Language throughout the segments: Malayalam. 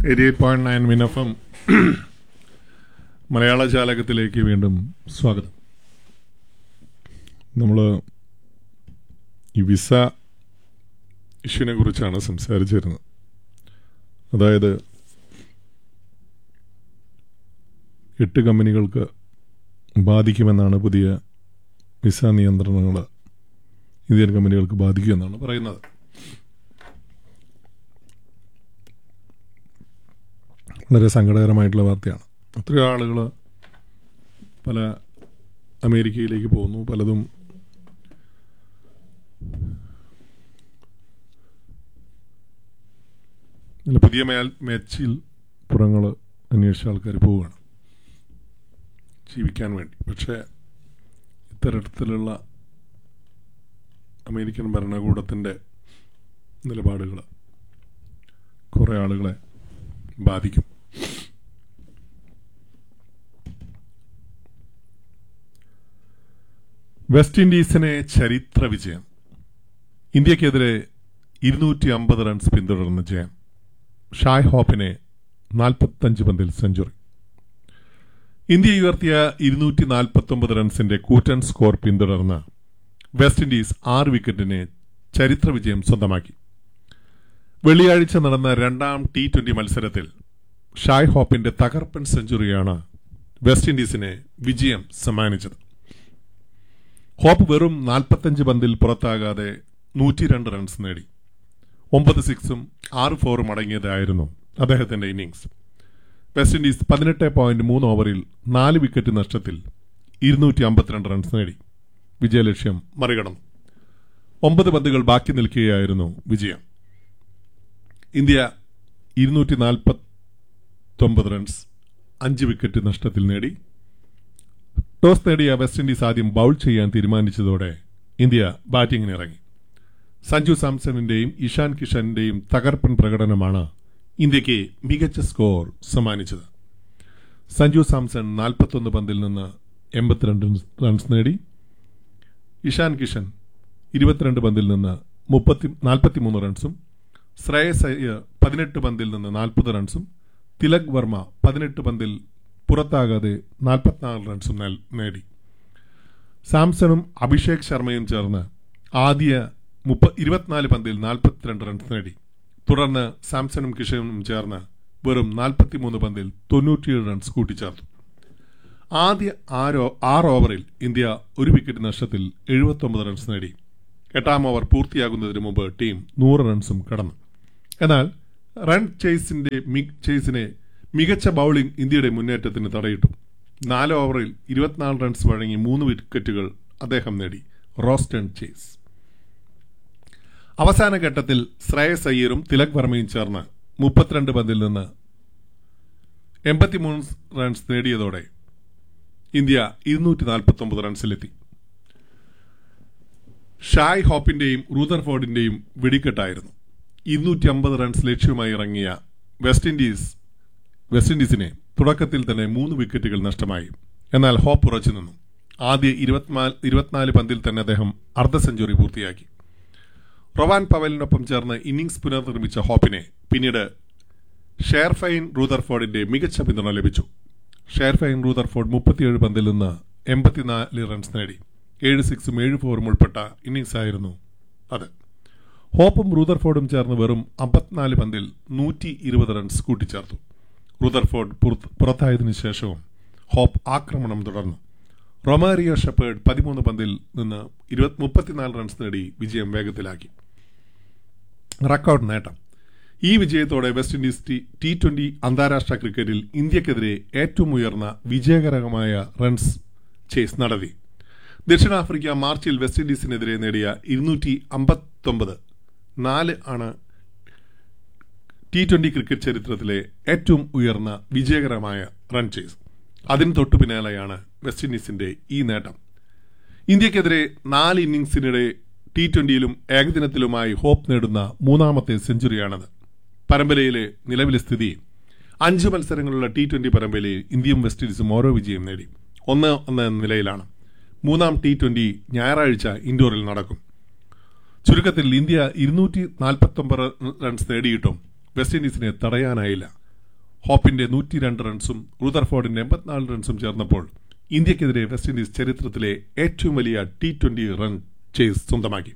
എയ്റ്റി എയ്റ്റ് പോയിന്റ് നയൻ മിനഫം മലയാള ജാലകത്തിലേക്ക് വീണ്ടും സ്വാഗതം നമ്മൾ ഈ വിസ ഇഷ്യൂവിനെ കുറിച്ചാണ് സംസാരിച്ചിരുന്നത് അതായത് എട്ട് കമ്പനികൾക്ക് ബാധിക്കുമെന്നാണ് പുതിയ വിസ നിയന്ത്രണങ്ങൾ ഇന്ത്യൻ കമ്പനികൾക്ക് ബാധിക്കുമെന്നാണ് പറയുന്നത് വളരെ സങ്കടകരമായിട്ടുള്ള വാർത്തയാണ് ഒത്തിരി ആളുകൾ പല അമേരിക്കയിലേക്ക് പോകുന്നു പലതും നല്ല പുതിയ മേൽ മേച്ചിൽ പുറങ്ങൾ അന്വേഷിച്ച ആൾക്കാർ പോവുകയാണ് ജീവിക്കാൻ വേണ്ടി പക്ഷേ ഇത്തരത്തിലുള്ള അമേരിക്കൻ ഭരണകൂടത്തിൻ്റെ നിലപാടുകൾ കുറേ ആളുകളെ ബാധിക്കും വെസ്റ്റ് ഇൻഡീസിനെ ചരിത്ര വിജയം ഇന്ത്യക്കെതിരെ ഇരുന്നൂറ്റി അമ്പത് റൺസ് പിന്തുടർന്ന ജയം ഷായ് ഹോപ്പിനെ നാൽപ്പത്തഞ്ച് പന്തിൽ സെഞ്ചുറി ഇന്ത്യ ഉയർത്തിയ ഇരുന്നൂറ്റി നാൽപ്പത്തൊമ്പത് റൺസിന്റെ കൂറ്റൻ സ്കോർ പിന്തുടർന്ന് വെസ്റ്റ് ഇൻഡീസ് ആറ് വിക്കറ്റിന് ചരിത്ര വിജയം സ്വന്തമാക്കി വെള്ളിയാഴ്ച നടന്ന രണ്ടാം ടി ട്വന്റി മത്സരത്തിൽ ഷായ് ഹോപ്പിന്റെ തകർപ്പൻ സെഞ്ചുറിയാണ് വെസ്റ്റ് ഇൻഡീസിന് വിജയം സമ്മാനിച്ചത് ഹോപ്പ് വെറും നാൽപ്പത്തഞ്ച് പന്തിൽ പുറത്താകാതെ നൂറ്റിരണ്ട് റൺസ് നേടി ഒമ്പത് സിക്സും ആറ് ഫോറും അടങ്ങിയതായിരുന്നു അദ്ദേഹത്തിന്റെ ഇന്നിംഗ്സ് വെസ്റ്റ് ഇൻഡീസ് പതിനെട്ട് പോയിന്റ് മൂന്ന് ഓവറിൽ നാല് വിക്കറ്റ് നഷ്ടത്തിൽ ഇരുന്നൂറ്റി അമ്പത്തിരണ്ട് റൺസ് നേടി വിജയലക്ഷ്യം മറികടന്നു ഒമ്പത് പന്തുകൾ ബാക്കി നിൽക്കുകയായിരുന്നു വിജയം ഇന്ത്യ ഇരുന്നൂറ്റി നാൽപ്പത്തൊമ്പത് റൺസ് അഞ്ച് വിക്കറ്റ് നഷ്ടത്തിൽ നേടി ടോസ് നേടിയ വെസ്റ്റ് ഇൻഡീസ് ആദ്യം ബൌൾ ചെയ്യാൻ തീരുമാനിച്ചതോടെ ഇന്ത്യ ബാറ്റിംഗിന് ഇറങ്ങി സഞ്ജു സാംസണിന്റെയും ഇഷാൻ കിഷന്റെയും തകർപ്പൻ പ്രകടനമാണ് ഇന്ത്യക്ക് മികച്ച സ്കോർ സമ്മാനിച്ചത് സഞ്ജു സാംസൺ നാൽപ്പത്തൊന്ന് പന്തിൽ നിന്ന് എൺപത്തിരണ്ട് റൺസ് നേടി ഇഷാൻ കിഷൻ ഇരുപത്തിരണ്ട് പന്തിൽ നിന്ന് മുപ്പത്തി നാൽപ്പത്തിമൂന്ന് റൺസും ശ്രേയസ് അയ്യർ പതിനെട്ട് പന്തിൽ നിന്ന് നാൽപ്പത് റൺസും തിലക് വർമ്മ പതിനെട്ട് പന്തിൽ പുറത്താകാതെ നാൽപ്പത്തിനാല് റൺസും നേടി സാംസണും അഭിഷേക് ശർമ്മയും ചേർന്ന് ആദ്യ മുപ്പ ഇരുപത്തിനാല് പന്തിൽ നാൽപ്പത്തിരണ്ട് റൺസ് നേടി തുടർന്ന് സാംസണും കിഷനും ചേർന്ന് വെറും നാൽപ്പത്തിമൂന്ന് പന്തിൽ തൊണ്ണൂറ്റിയേഴ് റൺസ് കൂട്ടിച്ചേർത്തു ആദ്യ ആരോ ആറ് ഓവറിൽ ഇന്ത്യ ഒരു വിക്കറ്റ് നഷ്ടത്തിൽ എഴുപത്തൊമ്പത് റൺസ് നേടി എട്ടാം ഓവർ പൂർത്തിയാകുന്നതിന് മുമ്പ് ടീം നൂറ് റൺസും കടന്നു എന്നാൽ റൺ ചേസിന്റെ ചേസിനെ മികച്ച ബൌളിംഗ് ഇന്ത്യയുടെ മുന്നേറ്റത്തിന് തടയിട്ടു നാല് ഓവറിൽ ഇരുപത്തിനാല് റൺസ് വഴങ്ങി മൂന്ന് വിക്കറ്റുകൾ അദ്ദേഹം നേടി റോസ്റ്റൺ ചേസ് അവസാന ഘട്ടത്തിൽ ശ്രേയസ് അയ്യരും തിലക് വർമ്മയും ചേർന്ന് മുപ്പത്തിരണ്ട് പന്തിൽ നിന്ന് എൺപത്തിമൂന്ന് റൺസ് നേടിയതോടെ ഇന്ത്യ ഇരുന്നൂറ്റി നാൽപ്പത്തൊമ്പത് റൺസിലെത്തി ഷായ് ഹോപ്പിന്റെയും റൂദർഫോർഡിന്റെയും വെടിക്കെട്ടായിരുന്നു ഇരുന്നൂറ്റി അമ്പത് റൺസ് ലക്ഷ്യവുമായി ഇറങ്ങിയ വെസ്റ്റ് ഇൻഡീസ് വെസ്റ്റ് ഇൻഡീസിനെ തുടക്കത്തിൽ തന്നെ മൂന്ന് വിക്കറ്റുകൾ നഷ്ടമായി എന്നാൽ ഹോപ്പ് ഉറച്ചു നിന്നു ആദ്യ ഇരുപത്തിനാല് പന്തിൽ തന്നെ അദ്ദേഹം അർദ്ധ സെഞ്ചുറി പൂർത്തിയാക്കി റൊവാൻ പവലിനൊപ്പം ചേർന്ന് ഇന്നിംഗ്സ് പുനർനിർമ്മിച്ച ഹോപ്പിനെ പിന്നീട് ഷെയർഫൈൻ റൂദർഫോർഡിന്റെ മികച്ച പിന്തുണ ലഭിച്ചു ഷെയർഫൈൻ റൂദർഫോർഡ് മുപ്പത്തിയേഴ് പന്തിൽ നിന്ന് എൺപത്തിനാല് റൺസ് നേടി ഏഴ് സിക്സും ഏഴ് ഫോറും ഉൾപ്പെട്ട ഇന്നിംഗ്സ് ആയിരുന്നു അത് ഹോപ്പും റൂദർഫോർഡും ചേർന്ന് വെറും അമ്പത്തിനാല് പന്തിൽ നൂറ്റി ഇരുപത് റൺസ് കൂട്ടിച്ചേർത്തു റൂദർഫോർഡ് പുറത്തായതിനു ശേഷവും ഹോപ്പ് ആക്രമണം തുടർന്നു റൊമാരിയോ ഷെപ്പേർഡ് പതിമൂന്ന് പന്തിൽ നിന്ന് ഇരുപത്തി മുപ്പത്തിനാല് റൺസ് നേടി വിജയം വേഗത്തിലാക്കി റെക്കോർഡ് നേട്ടം ഈ വിജയത്തോടെ വെസ്റ്റ് ഇൻഡീസ് ടി ട്വന്റി അന്താരാഷ്ട്ര ക്രിക്കറ്റിൽ ഇന്ത്യക്കെതിരെ ഏറ്റവും ഉയർന്ന വിജയകരമായ റൺസ് ചേസ് നടത്തി ദക്ഷിണാഫ്രിക്ക മാർച്ചിൽ വെസ്റ്റ് ഇൻഡീസിനെതിരെ നേടിയ ഇരുന്നൂറ്റി അമ്പത്തൊമ്പത് നാല് ആണ് ടി ട്വന്റി ക്രിക്കറ്റ് ചരിത്രത്തിലെ ഏറ്റവും ഉയർന്ന വിജയകരമായ റൺ ചേസ് അതിന് തൊട്ടു പിന്നാലെയാണ് വെസ്റ്റ് ഇൻഡീസിന്റെ ഈ നേട്ടം ഇന്ത്യക്കെതിരെ നാല് ഇന്നിംഗ്സിനിടെ ടി ട്വന്റിയിലും ഏകദിനത്തിലുമായി ഹോപ്പ് നേടുന്ന മൂന്നാമത്തെ സെഞ്ചുറിയാണത് പരമ്പരയിലെ നിലവിലെ സ്ഥിതി അഞ്ച് മത്സരങ്ങളുള്ള ടി ട്വന്റി പരമ്പരയിൽ ഇന്ത്യയും വെസ്റ്റ് ഇൻഡീസും ഓരോ വിജയം നേടി ഒന്ന് എന്ന നിലയിലാണ് മൂന്നാം ടി ട്വന്റി ഞായറാഴ്ച ഇൻഡോറിൽ നടക്കും ചുരുക്കത്തിൽ ഇന്ത്യ ഇരുന്നൂറ്റി നാൽപ്പത്തൊമ്പത് റൺസ് നേടിയിട്ടും വെസ്റ്റ് ഇൻഡീസിനെ തടയാനായില്ല ഹോപ്പിന്റെ നൂറ്റി രണ്ട് റൺസും റുദർഫോർഡിന്റെ എൺപത്തിനാല് റൺസും ചേർന്നപ്പോൾ ഇന്ത്യക്കെതിരെ വെസ്റ്റ് ഇൻഡീസ് ചരിത്രത്തിലെ ഏറ്റവും വലിയ ടി ട്വന്റി റൺ ചേസ് സ്വന്തമാക്കി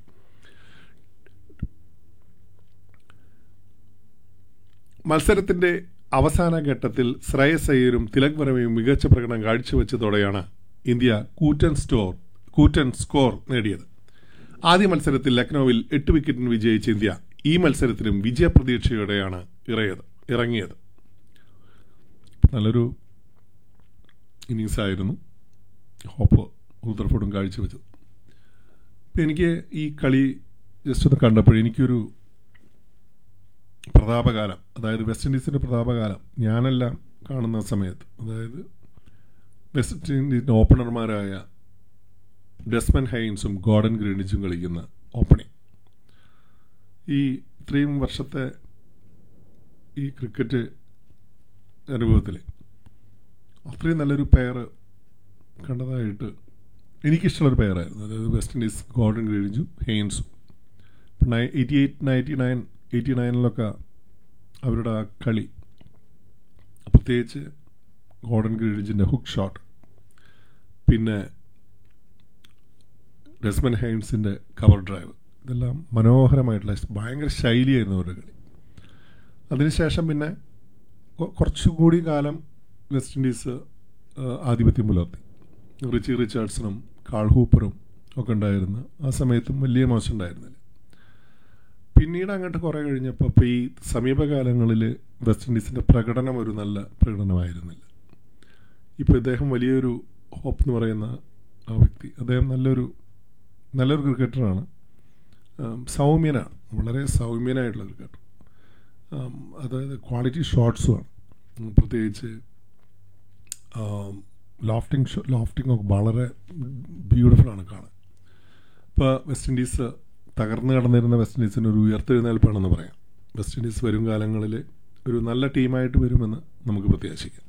മത്സരത്തിന്റെ അവസാന ഘട്ടത്തിൽ ശ്രേയസ് അയ്യരും തിലക് വരവയും മികച്ച പ്രകടനം കാഴ്ചവെച്ചതോടെയാണ് ഇന്ത്യ കൂറ്റൻ സ്റ്റോർ കൂറ്റൻ സ്കോർ നേടിയത് ആദ്യ മത്സരത്തിൽ ലക്നൌവിൽ എട്ട് വിക്കറ്റിന് വിജയിച്ച ഇന്ത്യ ഈ മത്സരത്തിലും വിജയപ്രതീക്ഷയോടെയാണ് ഇറയത് ഇറങ്ങിയത് നല്ലൊരു ഇന്നിങ്സ് ആയിരുന്നു ഹോപ്പ് ഉത്തർഫോർഡും കാഴ്ചവെച്ചത് അപ്പം എനിക്ക് ഈ കളി ജസ്റ്റ് ഒന്ന് കണ്ടപ്പോൾ എനിക്കൊരു പ്രതാപകാലം അതായത് വെസ്റ്റ് ഇൻഡീസിൻ്റെ പ്രതാപകാലം ഞാനെല്ലാം കാണുന്ന സമയത്ത് അതായത് വെസ്റ്റ് ഇൻഡീസിൻ്റെ ഓപ്പണർമാരായ ഡെസ്മൻ ഹൈൻസും ഗോർഡൻ ഗ്രീനിച്ചും കളിക്കുന്ന ഓപ്പണിംഗ് ഈ ഇത്രയും വർഷത്തെ ഈ ക്രിക്കറ്റ് അനുഭവത്തിൽ അത്രയും നല്ലൊരു പെയർ കണ്ടതായിട്ട് എനിക്കിഷ്ടമുള്ളൊരു പെയറായിരുന്നു അതായത് വെസ്റ്റ് ഇൻഡീസ് ഗോർഡൻ ഗ്രീനിച്ചും ഹെയിൻസും eighty eight ninety nine eighty നയനിലൊക്കെ അവരുടെ ആ കളി പ്രത്യേകിച്ച് ഗോർഡൻ ഗ്രീഡിജിൻ്റെ ഹുക്ക് ഷോട്ട് പിന്നെ ഡെസ്മൻ ഹൈൻസിൻ്റെ കവർ ഡ്രൈവ് ഇതെല്ലാം മനോഹരമായിട്ടുള്ള ഭയങ്കര ശൈലിയായിരുന്നു അവരുടെ കളി അതിനുശേഷം പിന്നെ കുറച്ചുകൂടി കാലം വെസ്റ്റ് ഇൻഡീസ് ആധിപത്യം പുലർത്തി റിച്ചി റിച്ചാർഡ്സണും കാൾ ഹൂപ്പറും ഒക്കെ ഉണ്ടായിരുന്നു ആ സമയത്തും വലിയ മോശം ഉണ്ടായിരുന്നില്ല പിന്നീട് അങ്ങോട്ട് കുറേ കഴിഞ്ഞപ്പോൾ ഇപ്പോൾ ഈ സമീപകാലങ്ങളിൽ വെസ്റ്റ് ഇൻഡീസിൻ്റെ പ്രകടനം ഒരു നല്ല പ്രകടനമായിരുന്നില്ല ഇപ്പോൾ ഇദ്ദേഹം വലിയൊരു ഹോപ്പ് എന്ന് പറയുന്ന ആ വ്യക്തി അദ്ദേഹം നല്ലൊരു നല്ലൊരു ക്രിക്കറ്ററാണ് സൗമ്യനാണ് വളരെ സൗമ്യനായിട്ടുള്ള ക്രിക്കറ്റർ അതായത് ക്വാളിറ്റി ഷോട്ട്സുമാണ് പ്രത്യേകിച്ച് ലോഫ്റ്റിംഗ് ഷോ ലോഫ്റ്റിംഗ് ഒക്കെ വളരെ ബ്യൂട്ടിഫുള്ളാണ് കാണാൻ ഇപ്പോൾ വെസ്റ്റ് ഇൻഡീസ് തകർന്നു കടന്നിരുന്ന വെസ്റ്റ് ഇൻഡീസിന് ഒരു ഉയർത്തെഴുന്നേൽപ്പാണെന്ന് പറയാം വെസ്റ്റ് ഇൻഡീസ് വരും കാലങ്ങളിൽ ഒരു നല്ല ടീമായിട്ട് വരുമെന്ന് നമുക്ക് പ്രത്യാശിക്കാം